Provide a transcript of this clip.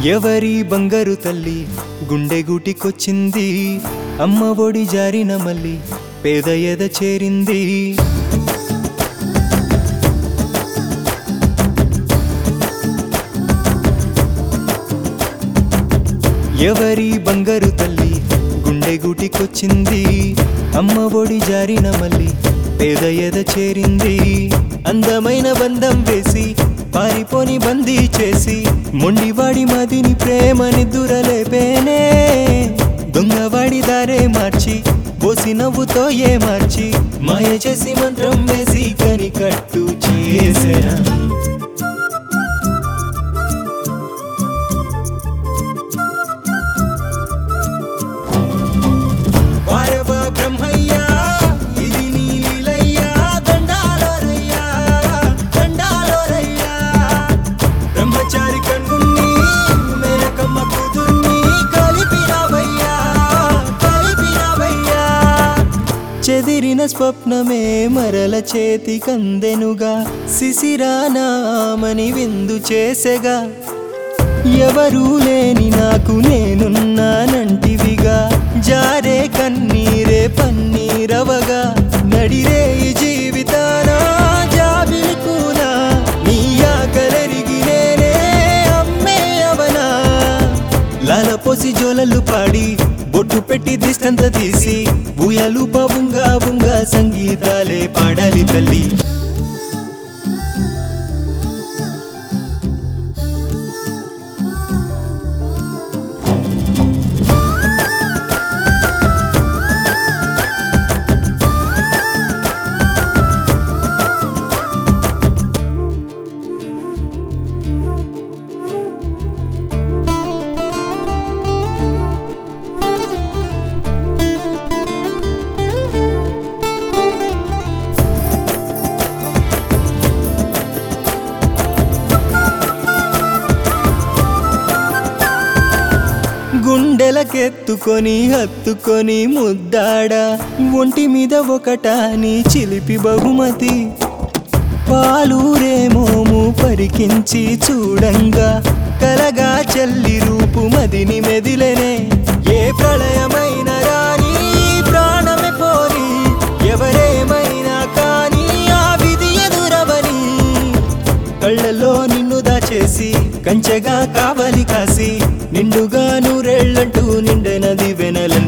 ఎవరి బంగారు తల్లి గుండె గూటికొచ్చింది అమ్మ ఒడి జారిన మళ్ళీ పేద ఎద చేరింది ఎవరి బంగారు తల్లి గుండె గూటికొచ్చింది అమ్మ ఒడి జారిన మళ్ళీ పేద ఎద చేరింది అందమైన బంధం వేసి పారిపోని బందీ చేసి మొండివాడి మదిని ప్రేమని దురలేపేనే దొంగవాడి దారే మార్చి పోసి నవ్వుతో ఏ మార్చి మాయ చేసి మంత్రం వేసి కనికట్టు చేసేనా వారవ బ్రహ్మయ్య ఇది నీ లీలయ్యా దండాలోరయ్యా దండాలోరయ్యా బ్రహ్మచారి కన్నుని మేరకమ్మ కూతుర్ని కలిపినావయ్యా కలిపినావయ్యా చెదిరిన స్వప్నమే మరల చేతి కందెనుగా శిశిరానామని విందు చేసెగా ఎవరూ లేని నాకు నేనున్నానంటివిగా జారే కన్నీరే పన్నీరవగా నడిరే ఈ జీవితాన జాబిలి కూనా నీ ఆకలరిగి నేనే అమ్మే అవనా లాలపోసి జోలలు పాడి బొట్టు పెట్టి దిష్టంత తీసి బుయలు బుంగా బుంగా సంగీతాలే పాడాలి తల్లి గుండెలకెత్తుకొని హత్తుకొని ముద్దాడా ఒంటి మీద ఒకటాని చిలిపి బహుమతి పాలూరేమోము పరికించి చూడంగా కలగా చెల్లి రూపు మదిని మెదిలెనే ఏ ప్రళయమైన రాని ప్రాణమే పోని ఎవరేమైనా కానీ ఆ విధి ఎదురవని కళ్ళలో నిన్ను దాచేసి కంచెగా కావలి కాసి నిండుగా నూరెళ్ళంటూ నిండెనది వెనల